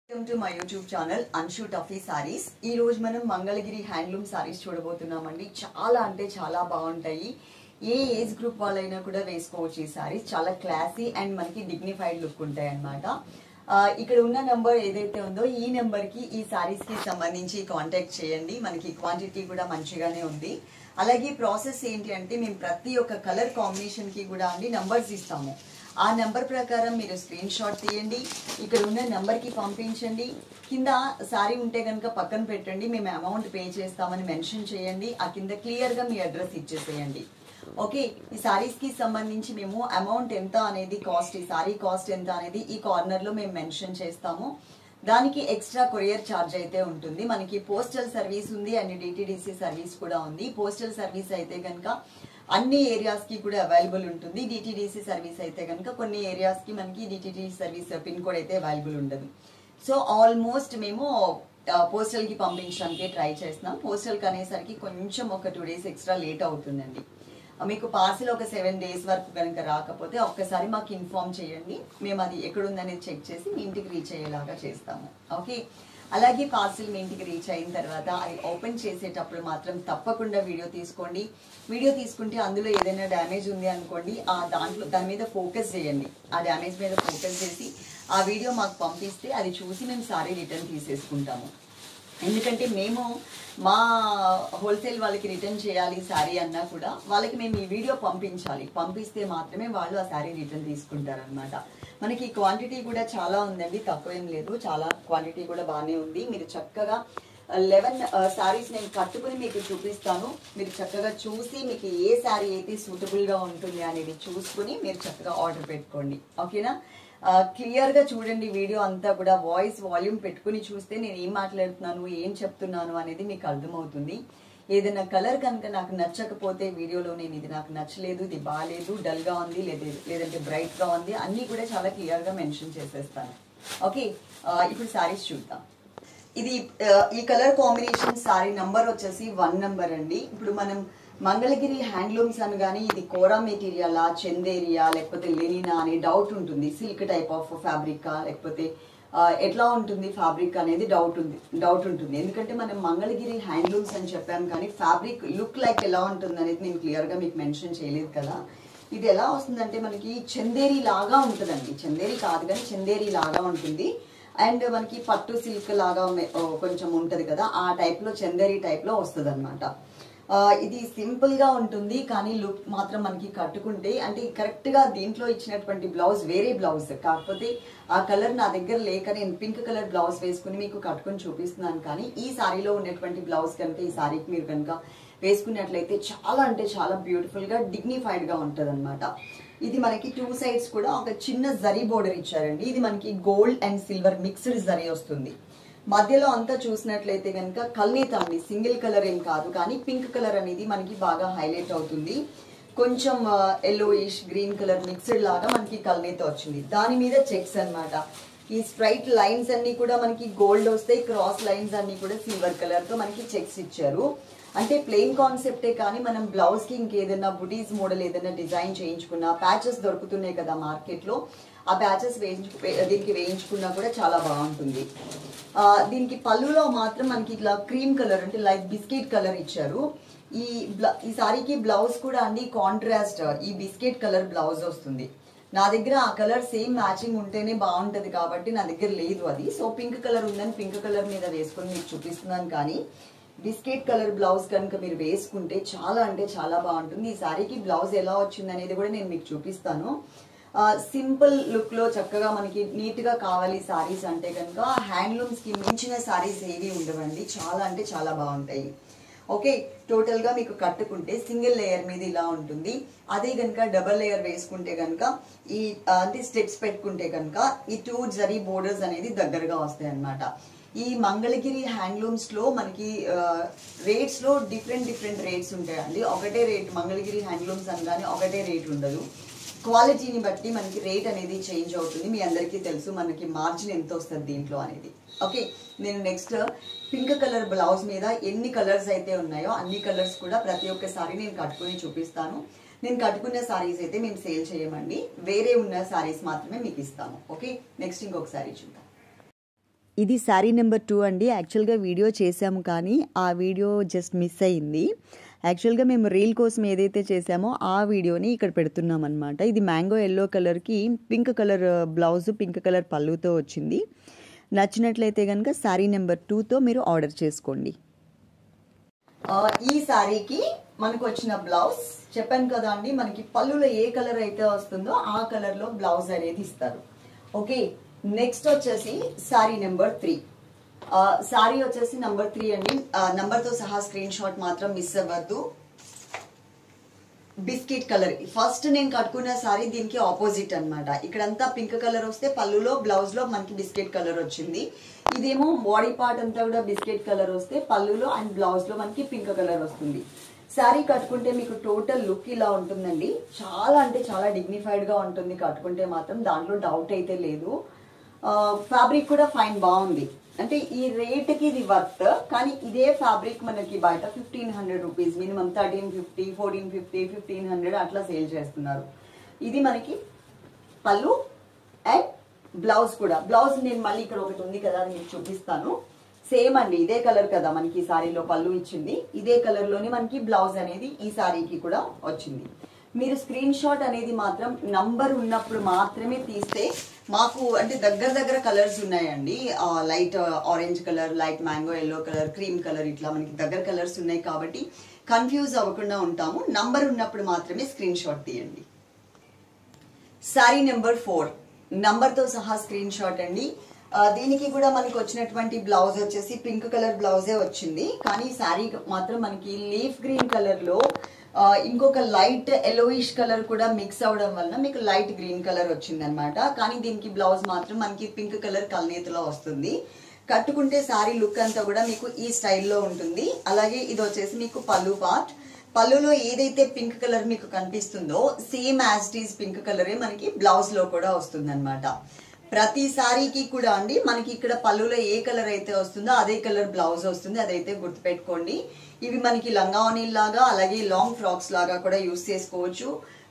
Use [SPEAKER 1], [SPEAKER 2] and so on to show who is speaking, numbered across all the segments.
[SPEAKER 1] welcome to my YouTube channel Anshu Tuffy saris ఈ రోజు మనం మంగళగిరి హ్యాండ్లూమ్ సారీస్ చూడబోతున్నామండి చాలా అంటే చాలా బాగుంటాయి ఏ ఏజ్ గ్రూప్ వాళ్ళైనా కూడా వేసుకోవచ్చు ఈ సారీస్ చాలా క్లాసీ అండ్ మనకి డిగ్నిఫైడ్ లుక్ ఉంటాయి అనమాట ఇక్కడ ఉన్న నెంబర్ ఏదైతే ఉందో ఈ నెంబర్ కి ఈ సారీస్ కి సంబంధించి కాంటాక్ట్ చేయండి మనకి క్వాంటిటీ కూడా మంచిగానే ఉంది అలాగే ప్రాసెస్ ఏంటి అంటే మేము ప్రతి ఒక్క కలర్ కాంబినేషన్ కి కూడా అండి నంబర్స్ ఇస్తాము ఆ నెంబర్ ప్రకారం మీరు స్క్రీన్ షాట్ తీయండి ఇక్కడ ఉన్న నెంబర్కి పంపించండి కింద సారీ ఉంటే కనుక పక్కన పెట్టండి మేము అమౌంట్ పే చేస్తామని మెన్షన్ చేయండి ఆ కింద క్లియర్గా మీ అడ్రస్ ఇచ్చేసేయండి ఓకే ఈ సారీస్కి సంబంధించి మేము అమౌంట్ ఎంత అనేది కాస్ట్ ఈ సారీ కాస్ట్ ఎంత అనేది ఈ కార్నర్లో మేము మెన్షన్ చేస్తాము దానికి ఎక్స్ట్రా కొరియర్ ఛార్జ్ అయితే ఉంటుంది మనకి పోస్టల్ సర్వీస్ ఉంది అండ్ డిటిడిసి సర్వీస్ కూడా ఉంది పోస్టల్ సర్వీస్ అయితే కనుక అన్ని ఏరియాస్ కి కూడా అవైలబుల్ ఉంటుంది డిటిడిసి సర్వీస్ అయితే కనుక కొన్ని ఏరియాస్ కి మనకి డిటిడిసి సర్వీస్ పిన్ కోడ్ అయితే అవైలబుల్ ఉండదు సో ఆల్మోస్ట్ మేము పోస్టల్ కి పంపించడానికి ట్రై చేస్తున్నాం పోస్టల్ కి అనేసరికి కొంచెం ఒక టూ డేస్ ఎక్స్ట్రా లేట్ అవుతుందండి మీకు పార్సిల్ ఒక సెవెన్ డేస్ వరకు కనుక రాకపోతే ఒక్కసారి మాకు ఇన్ఫార్మ్ చేయండి మేము అది ఎక్కడుందనేది చెక్ చేసి మీ ఇంటికి రీచ్ అయ్యేలాగా చేస్తాము ఓకే అలాగే పార్సిల్ మీ ఇంటికి రీచ్ అయిన తర్వాత అది ఓపెన్ చేసేటప్పుడు మాత్రం తప్పకుండా వీడియో తీసుకోండి వీడియో తీసుకుంటే అందులో ఏదైనా డ్యామేజ్ ఉంది అనుకోండి ఆ దాంట్లో దాని మీద ఫోకస్ చేయండి ఆ డ్యామేజ్ మీద ఫోకస్ చేసి ఆ వీడియో మాకు పంపిస్తే అది చూసి మేము సారీ రిటర్న్ తీసేసుకుంటాము ఎందుకంటే మేము మా హోల్సేల్ వాళ్ళకి రిటర్న్ చేయాలి శారీ అన్నా కూడా వాళ్ళకి మేము ఈ వీడియో పంపించాలి పంపిస్తే మాత్రమే వాళ్ళు ఆ శారీ రిటర్న్ తీసుకుంటారనమాట మనకి క్వాంటిటీ కూడా చాలా ఉందండి తక్కువేం లేదు చాలా క్వాంటిటీ కూడా బాగానే ఉంది మీరు చక్కగా లెవెన్ శారీస్ నేను కట్టుకుని మీకు చూపిస్తాను మీరు చక్కగా చూసి మీకు ఏ శారీ అయితే సూటబుల్గా ఉంటుంది అనేది చూసుకుని మీరు చక్కగా ఆర్డర్ పెట్టుకోండి ఓకేనా క్లియర్ గా చూడండి వీడియో అంతా కూడా వాయిస్ వాల్యూమ్ పెట్టుకుని చూస్తే నేను ఏం మాట్లాడుతున్నాను ఏం చెప్తున్నాను అనేది మీకు అర్థమవుతుంది ఏదైనా కలర్ కనుక నాకు నచ్చకపోతే వీడియోలో నేను ఇది నాకు నచ్చలేదు ఇది బాగాలేదు డల్ గా ఉంది లేదా లేదంటే బ్రైట్ గా ఉంది అన్ని కూడా చాలా క్లియర్ గా మెన్షన్ చేసేస్తాను ఓకే ఇప్పుడు సారీస్ చూద్దాం ఇది ఈ కలర్ కాంబినేషన్ సారీ నంబర్ వచ్చేసి వన్ నంబర్ అండి ఇప్పుడు మనం మంగళగిరి హ్యాండ్లూమ్స్ అనగానే ఇది కోరా మెటీరియలా చందేరియా లేకపోతే లెనినా అనే డౌట్ ఉంటుంది సిల్క్ టైప్ ఆఫ్ ఫ్యాబ్రిక్ లేకపోతే ఎట్లా ఉంటుంది ఫ్యాబ్రిక్ అనేది డౌట్ ఉంది డౌట్ ఉంటుంది ఎందుకంటే మనం మంగళగిరి హ్యాండ్లూమ్స్ అని చెప్పాం కానీ ఫ్యాబ్రిక్ లుక్ లైక్ ఎలా ఉంటుంది అనేది నేను క్లియర్గా మీకు మెన్షన్ చేయలేదు కదా ఇది ఎలా వస్తుందంటే మనకి చందేరి లాగా ఉంటుందండి చందేరి కాదు కానీ చందేరి లాగా ఉంటుంది అండ్ మనకి పట్టు సిల్క్ లాగా కొంచెం ఉంటుంది కదా ఆ టైప్లో చందేరి టైప్లో వస్తుంది అనమాట ఇది సింపుల్ గా ఉంటుంది కానీ లుక్ మాత్రం మనకి కట్టుకుంటే అంటే కరెక్ట్ గా దీంట్లో ఇచ్చినటువంటి బ్లౌజ్ వేరే బ్లౌజ్ కాకపోతే ఆ కలర్ నా దగ్గర లేక నేను పింక్ కలర్ బ్లౌజ్ వేసుకుని మీకు కట్టుకుని చూపిస్తున్నాను కానీ ఈ సారీలో ఉన్నటువంటి బ్లౌజ్ కనుక ఈ సారీకి మీరు కనుక వేసుకున్నట్లయితే చాలా అంటే చాలా బ్యూటిఫుల్ గా డిగ్నిఫైడ్ గా ఉంటది అనమాట ఇది మనకి టూ సైడ్స్ కూడా ఒక చిన్న జరీ బోర్డర్ ఇచ్చారండి ఇది మనకి gold and silver mixed zari వస్తుంది మధ్యలో అంతా చూసినట్లయితే కనుక కల్నేత అండి సింగిల్ కలర్ ఏం కాదు కానీ పింక్ కలర్ అనేది మనకి బాగా హైలైట్ అవుతుంది కొంచెం ఎల్లోయిష్ గ్రీన్ కలర్ మిక్స్డ్ లాగా మనకి కల్నేత వచ్చింది దాని మీద చెక్స్ అనమాట ఈ స్ట్రైట్ లైన్స్ అన్ని కూడా మనకి గోల్డ్ వస్తాయి క్రాస్ లైన్స్ అన్ని కూడా సిల్వర్ కలర్ తో మనకి చెక్స్ ఇచ్చారు అంటే ప్లెయిన్ కాన్సెప్టే కానీ మనం బ్లౌజ్ కి ఇంకేదైనా బుటీస్ మోడల్ ఏదైనా డిజైన్ చేయించుకున్నా ప్యాచెస్ దొరుకుతున్నాయి కదా మార్కెట్ లో ఆ ప్యాచెస్ వేయించు దీనికి వేయించుకున్నా కూడా చాలా బాగుంటుంది దీనికి పళ్ళులో మాత్రం మనకి ఇట్లా క్రీమ్ కలర్ అంటే లైక్ బిస్కెట్ కలర్ ఇచ్చారు ఈ ఈ సారీకి బ్లౌజ్ కూడా అండి కాంట్రాస్ట్ ఈ బిస్కెట్ కలర్ బ్లౌజ్ వస్తుంది నా దగ్గర ఆ కలర్ సేమ్ మ్యాచింగ్ ఉంటేనే బాగుంటది కాబట్టి నా దగ్గర లేదు అది సో పింక్ కలర్ ఉందని పింక్ కలర్ మీద వేసుకొని మీకు చూపిస్తున్నాను కానీ బిస్కెట్ కలర్ బ్లౌజ్ కనుక మీరు వేసుకుంటే చాలా అంటే చాలా బాగుంటుంది ఈ సారీకి బ్లౌజ్ ఎలా వచ్చింది అనేది కూడా నేను మీకు చూపిస్తాను సింపుల్ లుక్ లో చక్కగా మనకి నీట్ గా కావాలి సారీస్ అంటే కనుక హ్యాండ్లూమ్స్ కి మించిన సారీస్ ఏవి ఉండవండి చాలా అంటే చాలా బాగుంటాయి ఓకే టోటల్ గా మీకు కట్టుకుంటే సింగిల్ లేయర్ మీద ఇలా ఉంటుంది అదే కనుక డబల్ లేయర్ వేసుకుంటే కనుక ఈ అంటే స్టెప్స్ పెట్టుకుంటే కనుక ఈ టూ జరీ బోర్డర్స్ అనేది దగ్గరగా వస్తాయి అనమాట ఈ మంగళగిరి హ్యాండ్లూమ్స్ లో మనకి రేట్స్ లో డిఫరెంట్ డిఫరెంట్ రేట్స్ ఉంటాయండి ఒకటే రేట్ మంగళగిరి హ్యాండ్లూమ్స్ అనగానే ఒకటే రేట్ ఉండదు క్వాలిటీని బట్టి మనకి రేట్ అనేది చేంజ్ అవుతుంది మీ అందరికీ తెలుసు మనకి మార్జిన్ ఎంత వస్తుంది దీంట్లో అనేది ఓకే నేను నెక్స్ట్ పింక్ కలర్ బ్లౌజ్ మీద ఎన్ని కలర్స్ అయితే ఉన్నాయో అన్ని కలర్స్ కూడా ప్రతి ఒక్కసారి నేను కట్టుకుని చూపిస్తాను నేను కట్టుకున్న సారీస్ అయితే మేము సేల్ చేయమండి వేరే ఉన్న సారీస్ మాత్రమే మీకు ఇస్తాము ఓకే నెక్స్ట్ ఇంకొక సారీ చూద్దాం ఇది శారీ నెంబర్ టూ అండి యాక్చువల్గా వీడియో చేసాము కానీ ఆ వీడియో జస్ట్ మిస్ అయింది యాక్చువల్గా మేము రీల్ కోసం ఏదైతే చేసామో ఆ వీడియోని ఇక్కడ పెడుతున్నాం అనమాట ఇది మ్యాంగో ఎల్లో కలర్కి pink colour blouse pink colour పళ్ళుతో వచ్చింది నచ్చినట్లయితే కనుక శారీ నెంబర్ టూతో మీరు ఆర్డర్ చేసుకోండి ఈ శారీకి మనకు వచ్చిన బ్లౌజ్ చెప్పాను కదా అండి మనకి పళ్ళులో ఏ కలర్ అయితే వస్తుందో ఆ కలర్లో బ్లౌజ్ అనేది ఇస్తారు ఓకే నెక్స్ట్ వచ్చేసి శారీ నెంబర్ త్రీ శారీ వచ్చేసి నంబర్ త్రీ అండి నంబర్ తో సహా స్క్రీన్ షాట్ మాత్రం మిస్ అవ్వద్దు బిస్కెట్ కలర్ ఫస్ట్ నేను కట్టుకున్న సారీ దీనికి ఆపోజిట్ అనమాట ఇక్కడంతా పింక్ కలర్ వస్తే పళ్ళులో బ్లౌజ్ లో మనకి బిస్కెట్ కలర్ వచ్చింది ఇదేమో బాడీ పార్ట్ అంతా కూడా బిస్కెట్ కలర్ వస్తే పళ్ళులో అండ్ బ్లౌజ్ లో మనకి పింక్ కలర్ వస్తుంది శారీ కట్టుకుంటే మీకు టోటల్ లుక్ ఇలా ఉంటుందండి చాలా అంటే చాలా డిగ్నిఫైడ్ గా ఉంటుంది కట్టుకుంటే మాత్రం దాంట్లో డౌట్ అయితే లేదు ఫ్యాబ్రిక్ కూడా ఫైన్ బాగుంది అంటే ఈ రేట్కి ఇది వర్త్ కానీ ఇదే ఫ్యాబ్రిక్ మనకి బయట fifteen hundred rupees minimum thirteen fifty fourteen fifty fifteen hundred అట్లా సేల్ చేస్తున్నారు ఇది మనకి పళ్ళు అండ్ బ్లౌజ్ కూడా బ్లౌజ్ నేను మళ్ళీ ఇక్కడ ఒకటి ఉంది కదా అది మీకు చూపిస్తాను సేమ్ అండి ఇదే కలర్ కదా మనకి ఈ సారీలో పళ్ళు ఇచ్చింది ఇదే కలర్ లోనే మనకి బ్లౌజ్ అనేది ఈ సారీకి కూడా వచ్చింది మీరు స్క్రీన్ షాట్ అనేది మాత్రం నంబర్ ఉన్నప్పుడు మాత్రమే తీస్తే మాకు అంటే దగ్గర దగ్గర కలర్స్ ఉన్నాయండి light orange colour light mango yellow colour cream colour ఇట్లా మనకి దగ్గర కలర్స్ ఉన్నాయి కాబట్టి కన్ఫ్యూజ్ అవ్వకుండా ఉంటాము నంబర్ ఉన్నప్పుడు మాత్రమే స్క్రీన్ షాట్ తీయండి సారీ నెంబర్ ఫోర్ నంబర్తో సహా స్క్రీన్ షాట్ అండి దీనికి కూడా మనకి వచ్చినటువంటి బ్లౌజ్ వచ్చేసి పింక్ కలర్ బ్లౌజే వచ్చింది కానీ శారీ మాత్రం మనకి లీఫ్ గ్రీన్ కలర్ లో ఇంకొక లైట్ ఎలోయిష్ కలర్ కూడా మిక్స్ అవడం వలన మీకు లైట్ గ్రీన్ కలర్ వచ్చింది అనమాట కానీ దీనికి బ్లౌజ్ మాత్రం మనకి పింక్ కలర్ కల్నేతలో వస్తుంది కట్టుకుంటే శారీ లుక్ అంతా కూడా మీకు ఈ స్టైల్లో ఉంటుంది అలాగే ఇది వచ్చేసి మీకు పళ్ళు పార్ట్ పళ్ళులో ఏదైతే పింక్ కలర్ మీకు కనిపిస్తుందో సేమ్ యాజ్ ఈజ్ పింక్ కలరే మనకి బ్లౌజ్ లో కూడా వస్తుంది అనమాట ప్రతి సారీకి కూడా అండి మనకి ఇక్కడ పళ్ళులో ఏ కలర్ అయితే వస్తుందో అదే కలర్ బ్లౌజ్ వస్తుంది అదైతే గుర్తుపెట్టుకోండి ఇవి మనకి లంగావనీల్ లాగా అలాగే లాంగ్ ఫ్రాక్స్ లాగా కూడా యూస్ చేసుకోవచ్చు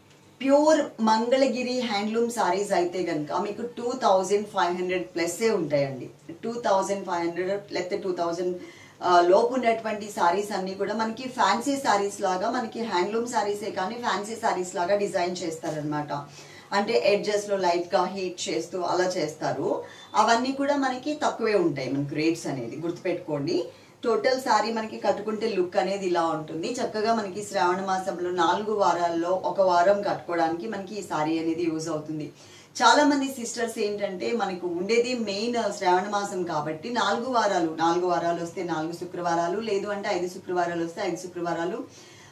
[SPEAKER 1] ప్యూర్ మంగళగిరి హ్యాండ్లూమ్ సారీస్ అయితే కనుక మీకు టూ థౌజండ్ ఫైవ్ హండ్రెడ్ ప్లస్సే ఉంటాయండి టూ థౌజండ్ ఫైవ్ హండ్రెడ్ లేకపోతే టూ థౌజండ్ లోపు ఉన్నటువంటి సారీస్ అన్ని కూడా మనకి ఫ్యాన్సీ సారీస్ లాగా మనకి హ్యాండ్లూమ్ సారీసే కానీ ఫ్యాన్సీ సారీస్ లాగా డిజైన్ చేస్తారనమాట అంటే ఎడ్జెస్ లో లైట్ గా హీట్ చేస్తూ అలా చేస్తారు అవన్నీ కూడా మనకి తక్కువే ఉంటాయి మనకి రేట్స్ అనేది గుర్తుపెట్టుకోండి టోటల్ సారీ మనకి కట్టుకుంటే లుక్ అనేది ఇలా ఉంటుంది చక్కగా మనకి శ్రావణ మాసంలో నాలుగు వారాల్లో ఒక వారం కట్టుకోవడానికి మనకి ఈ సారీ అనేది యూజ్ అవుతుంది చాలా మంది సిస్టర్స్ ఏంటంటే మనకు ఉండేది మెయిన్ శ్రావణ మాసం కాబట్టి నాలుగు వారాలు నాలుగు వారాలు వస్తే నాలుగు శుక్రవారాలు లేదు అంటే ఐదు శుక్రవారాలు వస్తే ఐదు శుక్రవారాలు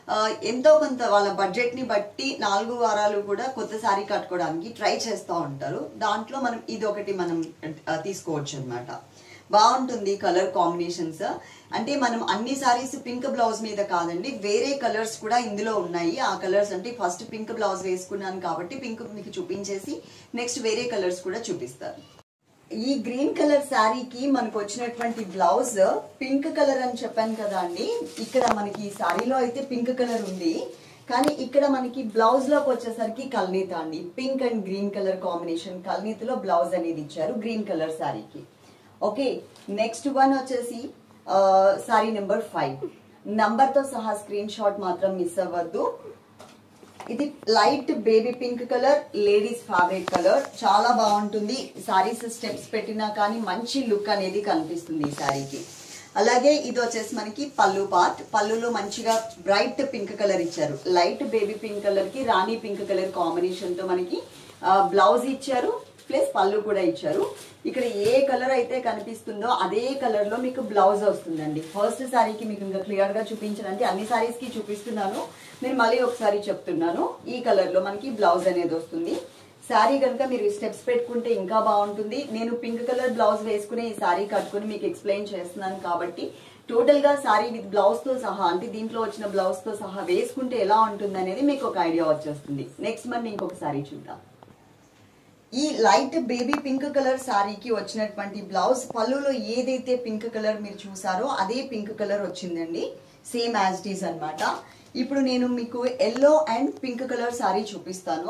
[SPEAKER 1] ఎంతో కొంత వాళ్ళ బడ్జెట్ ని బట్టి నాలుగు వారాలు కూడా కొత్త సారీ కట్టుకోవడానికి ట్రై చేస్తూ ఉంటారు దాంట్లో మనం ఇది ఒకటి మనం తీసుకోవచ్చు అనమాట బాగుంటుంది కలర్ కాంబినేషన్స్ అంటే మనం అన్ని సారీస్ పింక్ బ్లౌజ్ మీద కాదండి వేరే కలర్స్ కూడా ఇందులో ఉన్నాయి ఆ కలర్స్ అంటే ఫస్ట్ పింక్ బ్లౌజ్ వేసుకున్నాను కాబట్టి పింక్ మీకు చూపించేసి నెక్స్ట్ వేరే కలర్స్ కూడా చూపిస్తారు ఈ గ్రీన్ కలర్ శారీకి మనకు వచ్చినటువంటి బ్లౌజ్ పింక్ కలర్ అని చెప్పాను కదా అండి ఇక్కడ మనకి ఈ శారీలో అయితే పింక్ కలర్ ఉంది కానీ ఇక్కడ మనకి బ్లౌజ్ లోకి వచ్చేసరికి కల్నీత అండి pink and green colour combination కల్నీతలో బ్లౌజ్ అనేది ఇచ్చారు గ్రీన్ కలర్ శారీకి ఓకే నెక్స్ట్ వన్ వచ్చేసి సారీ నెంబర్ ఫైవ్ నంబర్ తో సహా స్క్రీన్ షాట్ మాత్రం మిస్ అవ్వద్దు ఇది light baby pink colour ladies fabric colour చాలా బాగుంటుంది సారీస్ స్టెప్స్ పెట్టినా కానీ మంచి లుక్ అనేది కనిపిస్తుంది ఈ సారీకి అలాగే ఇది వచ్చేసి మనకి పళ్ళు పార్ట్ పళ్ళులో మంచిగా బ్రైట్ పింక్ కలర్ ఇచ్చారు లైట్ బేబీ పింక్ కలర్ కి రాణి పింక్ కలర్ కాంబినేషన్ తో మనకి బ్లౌజ్ ఇచ్చారు ప్లస్ పళ్ళు కూడా ఇచ్చారు ఇక్కడ ఏ కలర్ అయితే కనిపిస్తుందో అదే కలర్ లో మీకు బ్లౌజ్ వస్తుందండి ఫస్ట్ సారీకి మీకు ఇంకా క్లియర్ గా చూపించడానికి అన్ని సారీస్ కి చూపిస్తున్నాను నేను మళ్ళీ ఒకసారి చెప్తున్నాను ఈ కలర్ లో మనకి బ్లౌజ్ అనేది వస్తుంది శారీ కనుక మీరు స్టెప్స్ పెట్టుకుంటే ఇంకా బాగుంటుంది నేను పింక్ కలర్ బ్లౌజ్ వేసుకుని ఈ శారీ కట్టుకుని మీకు ఎక్స్ప్లెయిన్ చేస్తున్నాను కాబట్టి టోటల్ గా శారీ విత్ బ్లౌజ్ తో సహా అంటే దీంట్లో వచ్చిన బ్లౌజ్ తో సహా వేసుకుంటే ఎలా ఉంటుంది అనేది మీకు ఒక ఐడియా వచ్చేస్తుంది నెక్స్ట్ మనం ఇంకొక శారీ చూద్దాం ఈ లైట్ బేబీ పింక్ కలర్ శారీకి వచ్చినటువంటి బ్లౌజ్ పళ్ళులో ఏదైతే పింక్ కలర్ మీరు చూసారో అదే పింక్ కలర్ వచ్చిందండి సేమ్ యాజ్ ఇట్ ఈస్ అనమాట ఇప్పుడు నేను మీకు yellow and pink colour sari చూపిస్తాను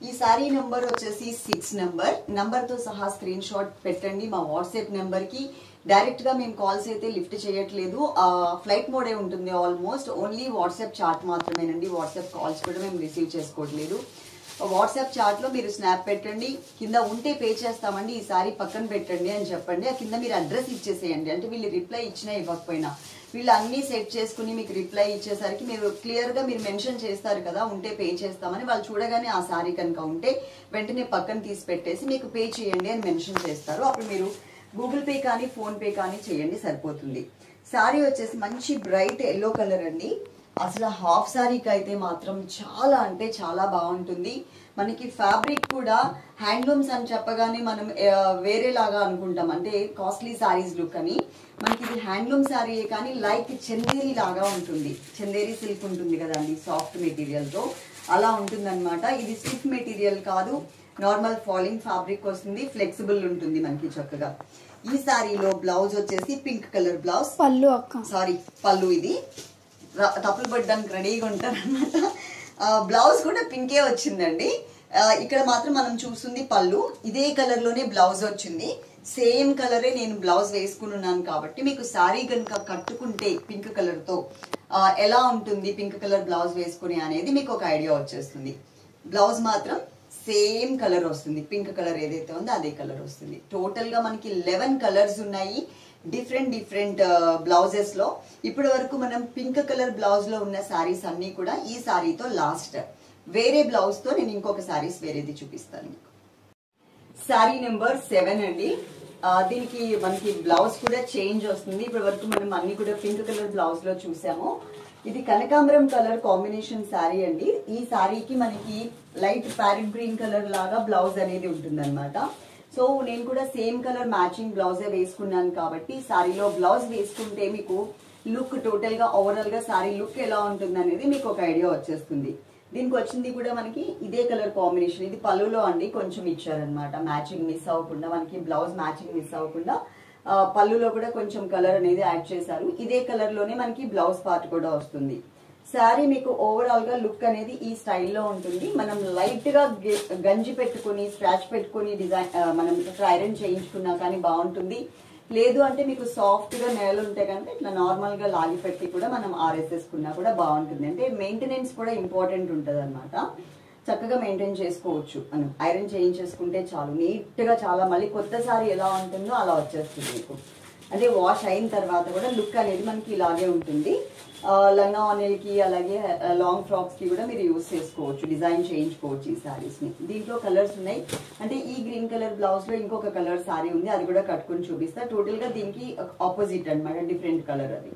[SPEAKER 1] ఈ శారీ నెంబర్ వచ్చేసి సిక్స్ నెంబర్ నెంబర్ తో సహా స్క్రీన్ షాట్ పెట్టండి మా వాట్సాప్ నెంబర్ కి డైరెక్ట్ గా మేము కాల్స్ అయితే లిఫ్ట్ చేయట్లేదు ఫ్లైట్ మోడే ఉంటుంది ఆల్మోస్ట్ ఓన్లీ వాట్సాప్ చాట్ మాత్రమేనండి వాట్సాప్ కాల్స్ కూడా మేము రిసీవ్ చేసుకోవట్లేదు వాట్సాప్ చాట్ లో మీరు స్నాప్ పెట్టండి కింద ఉంటే పే చేస్తామండి ఈ సారీ పక్కన పెట్టండి అని చెప్పండి ఆ కింద మీరు అడ్రస్ ఇచ్చేసేయండి అంటే వీళ్ళు రిప్లై ఇచ్చినా ఇవ్వకపోయినా వీళ్ళు అన్ని సెట్ చేసుకుని మీకు రిప్లై ఇచ్చేసరికి మీరు క్లియర్ గా మీరు మెన్షన్ చేస్తారు కదా ఉంటే పే చేస్తామని వాళ్ళు చూడగానే ఆ సారీ కనుక ఉంటే వెంటనే పక్కన తీసి పెట్టేసి మీకు పే చేయండి అని మెన్షన్ చేస్తారు అప్పుడు మీరు గూగుల్ పే కానీ ఫోన్ పే కానీ చేయండి సరిపోతుంది సారీ వచ్చేసి మంచి బ్రైట్ ఎల్లో కలర్ అండి అసలు హాఫ్ సారీకి అయితే మాత్రం చాలా అంటే చాలా బాగుంటుంది మనకి ఫ్యాబ్రిక్ కూడా హ్యాండ్లూమ్స్ అని చెప్పగానే మనం ఆ, వేరేలాగా అనుకుంటాం అంటే కాస్ట్లీ సారీస్ లుక్ అని మనకి ఇది హ్యాండ్లూమ్ సారీ కానీ లైక్ చందేరి లాగా ఉంటుంది చందేరి సిల్క్ ఉంటుంది కదండి సాఫ్ట్ మెటీరియల్ తో అలా ఉంటుందన్నమాట ఇది స్టిఫ్ మెటీరియల్ కాదు నార్మల్ ఫాలింగ్ ఫ్యాబ్రిక్ వస్తుంది ఫ్లెక్సిబుల్ ఉంటుంది మనకి చక్కగా ఈ సారీలో బ్లౌజ్ వచ్చేసి పింక్ కలర్ బ్లౌజ్
[SPEAKER 2] పళ్ళు అక్క
[SPEAKER 1] సారీ పళ్ళు ఇది ర- తప్పులు పడ్డానికి రెడీగా ఉంటారు అనమాట బ్లౌజ్ కూడా పింకే వచ్చిందండి ఆ, ఇక్కడ మాత్రం మనం చూస్తుంది పళ్ళు ఇదే కలర్ లోనే బ్లౌజ్ వచ్చింది సేమ్ కలరే నేను బ్లౌజ్ వేసుకుని ఉన్నాను కాబట్టి మీకు శారీ కనుక కట్టుకుంటే పింక్ కలర్ తో ఆ, ఎలా ఉంటుంది పింక్ కలర్ బ్లౌజ్ వేసుకుని అనేది మీకు ఒక ఐడియా వచ్చేస్తుంది బ్లౌజ్ మాత్రం సేమ్ కలర్ వస్తుంది పింక్ కలర్ ఏదైతే ఉందో అదే కలర్ వస్తుంది టోటల్ గా మనకి లెవెన్ కలర్స్ ఉన్నాయి డిఫరెంట్ డిఫరెంట్ బ్లౌజెస్ లో ఇప్పటి వరకు మనం పింక్ కలర్ బ్లౌజ్ లో ఉన్న శారీస్ అన్ని కూడా ఈ శారీతో లాస్ట్ వేరే బ్లౌజ్ తో నేను ఇంకొక శారీస్ వేరేది చూపిస్తాను మీకు శారీ నెంబర్ సెవెన్ అండి ఆ, దీనికి మనకి బ్లౌజ్ కూడా చేంజ్ వస్తుంది ఇప్పటి వరకు మనం అన్ని కూడా పింక్ కలర్ బ్లౌజ్ లో చూసాము ఇది కనకాంబరం కలర్ కాంబినేషన్ శారీ అండి ఈ శారీకి మనకి లైట్ ప్యారెట్ గ్రీన్ కలర్ లాగా బ్లౌజ్ అనేది ఉంటుంది సో నేను కూడా సేమ్ కలర్ మ్యాచింగ్ బ్లౌజే వేసుకున్నాను కాబట్టి శారీలో బ్లౌజ్ వేసుకుంటే మీకు లుక్ టోటల్ గా ఓవరాల్ గా శారీ లుక్ ఎలా ఉంటుంది అనేది మీకు ఒక ఐడియా వచ్చేస్తుంది దీనికి వచ్చింది కూడా మనకి ఇదే కలర్ కాంబినేషన్ ఇది పళ్ళులో అండి కొంచెం ఇచ్చారనమాట మ్యాచింగ్ మిస్ అవ్వకుండా మనకి బ్లౌజ్ మ్యాచింగ్ మిస్ అవ్వకుండా ఆ, పళ్ళులో కూడా కొంచెం కలర్ అనేది యాడ్ చేశారు ఇదే కలర్ లోనే మనకి బ్లౌజ్ పార్ట్ కూడా వస్తుంది శారీ మీకు ఓవరాల్ గా లుక్ అనేది ఈ స్టైల్లో ఉంటుంది మనం లైట్ గా గె- గంజి పెట్టుకుని స్క్రాచ్ పెట్టుకుని డిజైన్ ఆ, మనం ఐరన్ చేయించుకున్నా కానీ బాగుంటుంది లేదు అంటే మీకు సాఫ్ట్ గా నేల ఉంటే కనుక ఇట్లా నార్మల్ గా లాగి పెట్టి కూడా మనం ఆరేసేసుకున్నా కూడా బాగుంటుంది అంటే మెయింటెనెన్స్ కూడా ఇంపార్టెంట్ ఉంటుంది చక్కగా మెయింటైన్ చేసుకోవచ్చు మనం ఐరన్ చేయించేసుకుంటే చాలు నీట్ గా చాలా మళ్ళీ కొత్త సారీ ఎలా ఉంటుందో అలా వచ్చేస్తుంది మీకు అంటే వాష్ అయిన తర్వాత కూడా లుక్ అనేది మనకి ఇలాగే ఉంటుంది ఆ, లంగా ఆనెల్కి అలాగే లాంగ్ ఫ్రాక్స్ కి కూడా మీరు యూస్ చేసుకోవచ్చు డిజైన్ చేయించుకోవచ్చు ఈ సారీస్ ని దీంట్లో కలర్స్ ఉన్నాయి అంటే ఈ గ్రీన్ కలర్ బ్లౌజ్ లో ఇంకొక కలర్ సారీ ఉంది అది కూడా కట్టుకొని చూపిస్తా టోటల్ గా దీనికి ఆపోజిట్ అన్నమాట డిఫరెంట్ కలర్ అది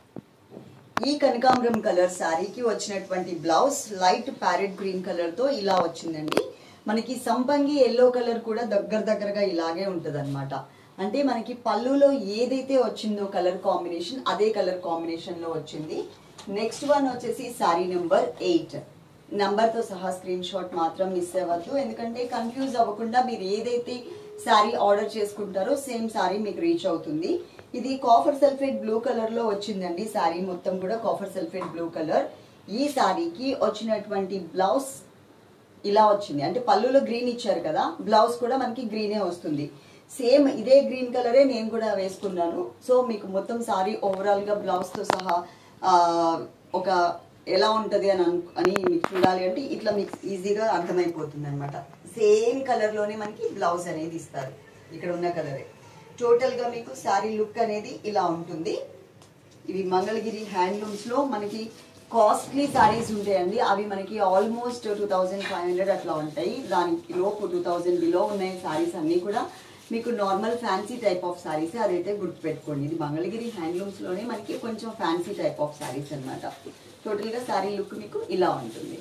[SPEAKER 1] ఈ కనకాంబరం కలర్ శారీకి వచ్చినటువంటి blouse light parrot green colour తో ఇలా వచ్చిందండి మనకి సంపంగి ఎల్లో కలర్ కూడా దగ్గర దగ్గరగా ఇలాగే ఉంటది అంటే మనకి పళ్ళులో ఏదైతే వచ్చిందో కలర్ కాంబినేషన్ అదే కలర్ కాంబినేషన్ లో వచ్చింది నెక్స్ట్ వన్ వచ్చేసి శారీ నెంబర్ ఎయిట్ నంబర్ తో సహా స్క్రీన్ షాట్ మాత్రం మిస్ అవ్వద్దు ఎందుకంటే కన్ఫ్యూజ్ అవ్వకుండా మీరు ఏదైతే శారీ ఆర్డర్ చేసుకుంటారో సేమ్ శారీ మీకు రీచ్ అవుతుంది ఇది కాఫర్ సల్ఫేట్ బ్లూ కలర్ లో వచ్చిందండి శారీ మొత్తం కూడా కాఫర్ సల్ఫేట్ బ్లూ కలర్ ఈ శారీకి వచ్చినటువంటి బ్లౌజ్ ఇలా వచ్చింది అంటే పళ్ళులో గ్రీన్ ఇచ్చారు కదా బ్లౌజ్ కూడా మనకి గ్రీనే వస్తుంది సేమ్ ఇదే గ్రీన్ కలరే నేను కూడా వేసుకున్నాను సో మీకు మొత్తం సారీ ఓవరాల్ గా బ్లౌజ్ తో సహా ఆ, ఒక ఎలా ఉంటది అని అను- అని మీకు చూడాలి అంటే ఇట్లా మీకు ఈజీగా అర్థమైపోతుంది అనమాట సేమ్ కలర్ లోనే మనకి బ్లౌజ్ అనేది ఇస్తారు ఇక్కడ ఉన్న కలరే టోటల్ గా మీకు సారీ లుక్ అనేది ఇలా ఉంటుంది ఇవి మంగళగిరి హ్యాండ్లూమ్స్ లో మనకి కాస్ట్లీ సారీస్ ఉంటాయండి అవి మనకి almost two thousand five hundred అట్లా ఉంటాయి దానికి లోపు టూ థౌజండ్ బిలో ఉన్నాయి సారీస్ అన్ని కూడా మీకు normal fancy type of saris అదైతే గుర్తుపెట్టుకోండి ఇది మంగళగిరి హ్యాండ్లూమ్స్ లోనే మనకి కొంచెం ఫ్యాన్సీ టైప్ ఆఫ్ సారీస్ అన్నమాట టోటల్ గా సారీ లుక్ మీకు ఇలా ఉంటుంది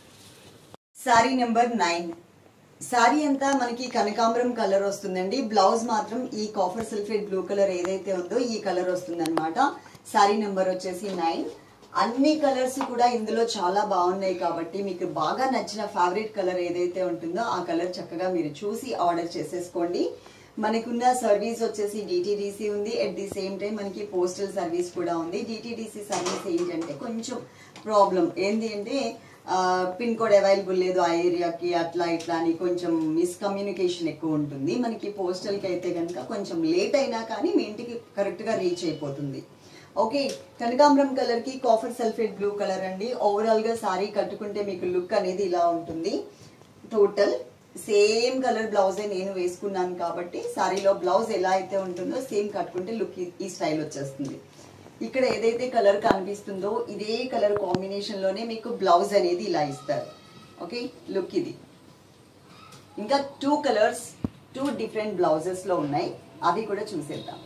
[SPEAKER 1] సారీ నెంబర్ నైన్ సారీ అంతా మనకి కనకాంబరం కలర్ వస్తుందండి బ్లౌజ్ మాత్రం ఈ కాఫర్ సల్ఫేట్ బ్లూ కలర్ ఏదైతే ఉందో ఈ కలర్ వస్తుంది అనమాట సారీ నెంబర్ వచ్చేసి నైన్ అన్ని కలర్స్ కూడా ఇందులో చాలా బాగున్నాయి కాబట్టి మీకు బాగా నచ్చిన ఫేవరెట్ కలర్ ఏదైతే ఉంటుందో ఆ కలర్ చక్కగా మీరు చూసి ఆర్డర్ చేసేసుకోండి మనకున్న సర్వీస్ వచ్చేసి డిటీడీసీ ఉంది అట్ ది సేమ్ టైం మనకి పోస్టల్ సర్వీస్ కూడా ఉంది డిటీడీసీ సర్వీస్ ఏంటంటే కొంచెం ప్రాబ్లం ఏంటి అంటే పిన్ కోడ్ అవైలబుల్ లేదు ఆ ఏరియాకి అట్లా ఇట్లా అని కొంచెం మిస్కమ్యూనికేషన్ ఎక్కువ ఉంటుంది మనకి పోస్టల్కి అయితే కనుక కొంచెం లేట్ అయినా కానీ మీ ఇంటికి కరెక్ట్గా రీచ్ అయిపోతుంది ఓకే కనకాంబరం కలర్ కి కాఫర్ సల్ఫేట్ బ్లూ కలర్ అండి ఓవరాల్ గా సారీ కట్టుకుంటే మీకు లుక్ అనేది ఇలా ఉంటుంది టోటల్ సేమ్ కలర్ బ్లౌజే నేను వేసుకున్నాను కాబట్టి సారీలో బ్లౌజ్ ఎలా అయితే ఉంటుందో సేమ్ కట్టుకుంటే లుక్ ఈ స్టైల్ వచ్చేస్తుంది ఇక్కడ ఏదైతే కలర్ కనిపిస్తుందో ఇదే కలర్ కాంబినేషన్ లోనే మీకు బ్లౌజ్ అనేది ఇలా ఇస్తారు ఓకే లుక్ ఇది ఇంకా two colours two different blouses లో ఉన్నాయి అవి కూడా చూసేద్దాం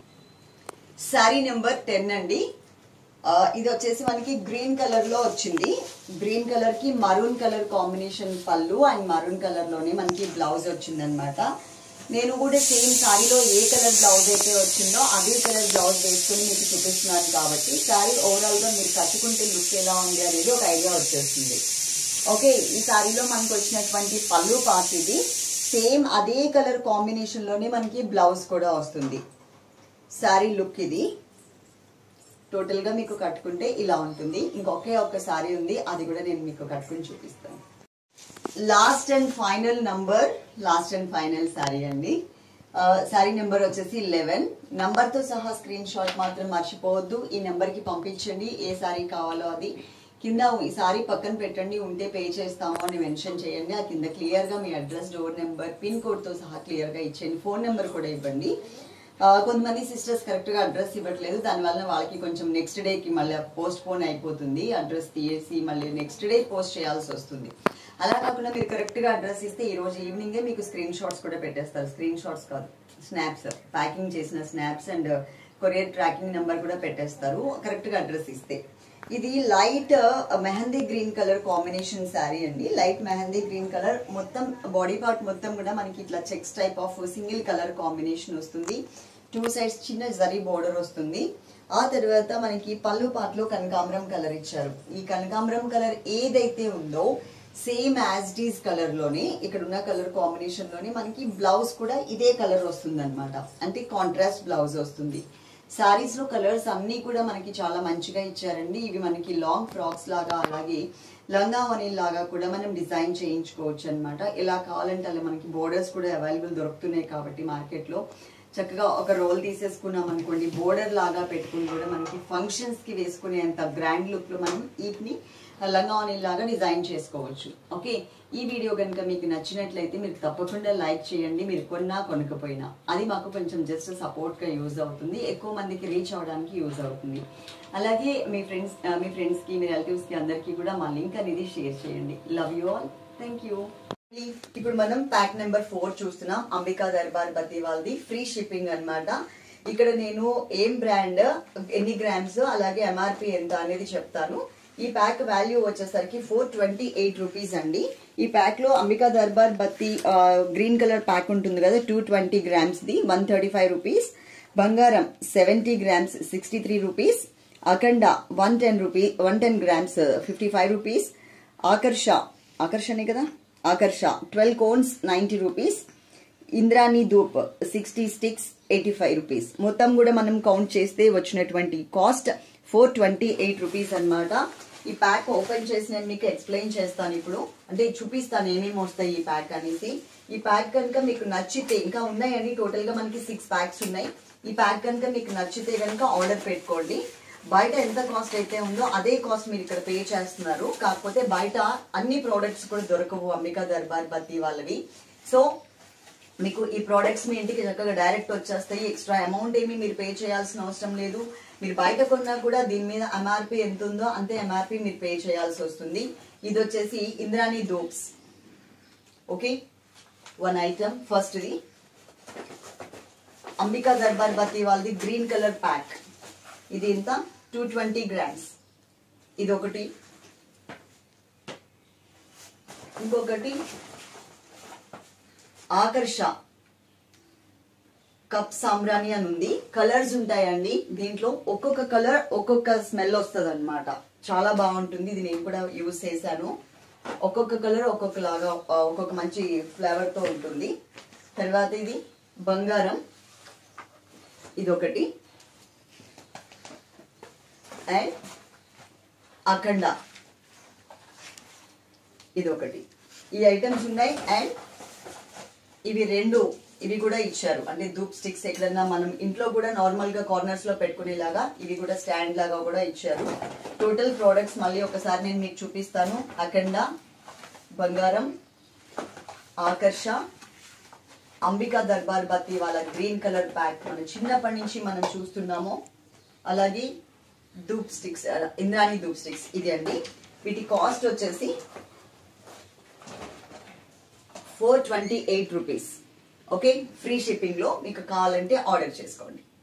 [SPEAKER 1] శారీ నెంబర్ టెన్ అండి ఆ, ఇది వచ్చేసి మనకి గ్రీన్ కలర్ లో వచ్చింది గ్రీన్ కలర్ కి మరూన్ కలర్ కాంబినేషన్ పళ్ళు అండ్ మరూన్ కలర్ లోనే మనకి బ్లౌజ్ వచ్చింది అనమాట నేను కూడా సేమ్ శారీలో ఏ కలర్ బ్లౌజ్ అయితే వచ్చిందో అదే కలర్ బ్లౌజ్ వేసుకొని మీకు చూపిస్తున్నాను కాబట్టి శారీ ఓవరాల్ గా మీరు కట్టుకుంటే లుక్ ఎలా ఉంది అనేది ఒక ఐడియా వచ్చేస్తుంది ఓకే ఈ శారీలో మనకు వచ్చినటువంటి పళ్ళు పార్ట్ ఇది సేమ్ అదే కలర్ కాంబినేషన్ లోనే మనకి బ్లౌజ్ కూడా వస్తుంది శారీ లుక్ ఇది టోటల్ గా మీకు కట్టుకుంటే ఇలా ఉంటుంది ఇంకొకే ఒక్క శారీ ఉంది అది కూడా నేను మీకు కట్టుకుని చూపిస్తాను last and final number last and final sari అండి శారీ నెంబర్ వచ్చేసి లెవెన్ నంబర్ తో సహా స్క్రీన్ షాట్ మాత్రం మర్చిపోవద్దు ఈ నెంబర్ కి పంపించండి ఏ శారీ కావాలో అది కింద ఈ సారీ పక్కన పెట్టండి ఉంటే పే చేస్తాము అని మెన్షన్ చేయండి ఆ కింద క్లియర్ గా మీ address door number pin code తో సహా క్లియర్ గా ఇచ్చేయండి ఫోన్ నెంబర్ కూడా ఇవ్వండి ఆ, కొంతమంది సిస్టర్స్ కరెక్ట్ గా అడ్రస్ ఇవ్వట్లేదు దానివల్ల వాళ్ళకి కొంచెం నెక్స్ట్ డే కి మళ్ళీ పోస్ట్ పోన్ అయిపోతుంది అడ్రస్ తీసేసి మళ్ళీ నెక్స్ట్ డే పోస్ట్ చేయాల్సి వస్తుంది అలా కాకుండా మీరు కరెక్ట్ గా అడ్రస్ ఇస్తే ఈ రోజు ఈవినింగే మీకు స్క్రీన్ షాట్స్ కూడా పెట్టేస్తారు స్క్రీన్ షాట్స్ కాదు స్నాప్స్ ప్యాకింగ్ చేసిన snaps and courier tracking number కూడా పెట్టేస్తారు కరెక్ట్ గా అడ్రస్ ఇస్తే ఇది light mehndi green colour combination sari అండి లైట్ మెహందీ గ్రీన్ కలర్ మొత్తం బాడీ పార్ట్ మొత్తం కూడా మనకి ఇట్లా checks type of single colour combination వస్తుంది టూ సైడ్స్ చిన్న జరీ బోర్డర్ వస్తుంది ఆ తర్వాత మనకి పళ్ళు పాటలో కనకాంబరం కలర్ ఇచ్చారు ఈ కనకాంబరం కలర్ ఏదైతే ఉందో సేమ్ యాజ్ డీస్ కలర్ లోనే ఇక్కడ ఉన్న కలర్ కాంబినేషన్ లోనే మనకి బ్లౌజ్ కూడా ఇదే కలర్ వస్తుంది అంటే కాంట్రాస్ట్ బ్లౌజ్ వస్తుంది సారీస్ లో కలర్స్ అన్ని కూడా మనకి చాలా మంచిగా ఇచ్చారండి ఇవి మనకి లాంగ్ ఫ్రాక్స్ లాగా అలాగే లంగా వనీల్ లాగా కూడా మనం డిజైన్ చేయించుకోవచ్చు అన్నమాట ఎలా కావాలంటే అలా మనకి బోర్డర్స్ కూడా అవైలబుల్ దొరుకుతున్నాయి కాబట్టి మార్కెట్ లో చక్కగా ఒక రోల్ తీసేసుకున్నాం అనుకోండి బోర్డర్ లాగా పెట్టుకుని కూడా మనకి ఫంక్షన్స్ కి వేసుకునేంత గ్రాండ్ లుక్ లో మనం వీటిని లంగా వనీల్ లాగా డిజైన్ చేసుకోవచ్చు ఓకే ఈ వీడియో కనుక మీకు నచ్చినట్లయితే మీరు తప్పకుండా లైక్ చేయండి మీరు కొన్నా కొనకపోయినా అది మాకు కొంచెం జస్ట్ సపోర్ట్ గా యూజ్ అవుతుంది ఎక్కువ మందికి రీచ్ అవడానికి యూజ్ అవుతుంది అలాగే మీ ఫ్రెండ్స్ మీ ఫ్రెండ్స్ కి మీ రిలేటివ్స్ కి అందరికీ కూడా మా లింక్ అనేది షేర్ చేయండి love you all thank you ఇప్పుడు మనం ప్యాక్ నెంబర్ ఫోర్ చూస్తున్నాం అంబికా దర్బార్ బతి వాళ్ళది ఫ్రీ షిప్పింగ్ అన్నమాట ఇక్కడ నేను ఏం బ్రాండ్ ఎన్ని గ్రామ్స్ అలాగే ఎంఆర్పి ఎంత అనేది చెప్తాను ఈ ప్యాక్ వాల్యూ వచ్చేసరికి ఫోర్ ట్వంటీ ఎయిట్ రూపీస్ అండి ఈ ప్యాక్ లో Ambika Darbar Batti green colour pack ఉంటుంది కదా two twenty grams the one thirty five rupees Bangaram seventy grams sixty three rupees Akhanda one ten rupee one ten grams fifty five rupees Aakarsha ఆకర్షనే కదా Aakarsha twelve cones ninety rupees Indrani dhoop sixty sticks eighty five rupees మొత్తం కూడా మనం count చేస్తే వచ్చినటువంటి cost four twenty eight rupees అనమాట ఈ pack open చేసి నేను మీకు ఎక్స్ప్లెయిన్ చేస్తాను ఇప్పుడు అంటే చూపిస్తాను ఏమేమి వస్తాయి ఈ ప్యాక్ అనేసి ఈ ప్యాక్ కనుక మీకు నచ్చితే ఇంకా ఉన్నాయండి టోటల్ గా మనకి సిక్స్ ప్యాక్స్ ఉన్నాయి ఈ ప్యాక్ కనుక మీకు నచ్చితే కనుక ఆర్డర్ పెట్టుకోండి బయట ఎంత కాస్ట్ అయితే ఉందో అదే కాస్ట్ మీరు ఇక్కడ పే చేస్తున్నారు కాకపోతే బయట అన్ని ప్రోడక్ట్స్ కూడా దొరకవు అంబికా దర్బార్ బత్తి వాళ్ళవి సో మీకు ఈ ప్రోడక్ట్స్ మీ ఇంటికి చక్కగా డైరెక్ట్ వచ్చేస్తాయి ఎక్స్ట్రా అమౌంట్ ఏమి మీరు పే చేయాల్సిన అవసరం లేదు మీరు బయట కొన్నా కూడా దీని మీద ఎంఆర్పి ఎంత ఉందో అంతే ఎంఆర్పి మీరు పే చేయాల్సి వస్తుంది ఇది వచ్చేసి Indrani dhoops okay one item ఫస్ట్ది అంబికా దర్బార్ బతి వాళ్ళది గ్రీన్ కలర్ ప్యాక్ ఇది ఇంత టూ ట్వంటీ గ్రామ్స్ ఇది ఒకటి ఇంకొకటి ఆకర్ష కప్ సాంబ్రాణి అని ఉంది కలర్స్ ఉంటాయండి దీంట్లో ఒక్కొక్క కలర్ ఒక్కొక్క స్మెల్ వస్తుంది అనమాట చాలా బాగుంటుంది ఇది నేను కూడా యూజ్ చేశాను ఒక్కొక్క కలర్ ఒక్కొక్క లాగా ఆ, ఒక్కొక్క మంచి ఫ్లేవర్ తో ఉంటుంది తర్వాత ఇది బంగారం ఇది ఒకటి అండ్ అఖండ ఇది ఒకటి ఈ ఐటమ్స్ ఉన్నాయి అండ్ ఇవి రెండు ఇవి కూడా ఇచ్చారు అంటే ధూప్ స్టిక్స్ ఎక్కడన్నా మనం ఇంట్లో కూడా నార్మల్ గా కార్నర్స్ లో పెట్టుకునేలాగా ఇవి కూడా స్టాండ్ లాగా కూడా ఇచ్చారు టోటల్ ప్రోడక్ట్స్ మళ్ళీ ఒకసారి నేను మీకు చూపిస్తాను అఖండ బంగారం ఆకర్ష అంబికా దర్బార్ బత్తి వాళ్ళ గ్రీన్ కలర్ ప్యాక్ మనం చిన్నప్పటి నుంచి మనం చూస్తున్నాము అలాగే ధూప్ స్టిక్స్ అలా, ఇంద్రాణి ధూప్ స్టిక్స్ ఇది అండి వీటి కాస్ట్ వచ్చేసి four twenty eight rupees okay free shipping లో మీకు కావాలంటే ఆర్డర్ చేసుకోండి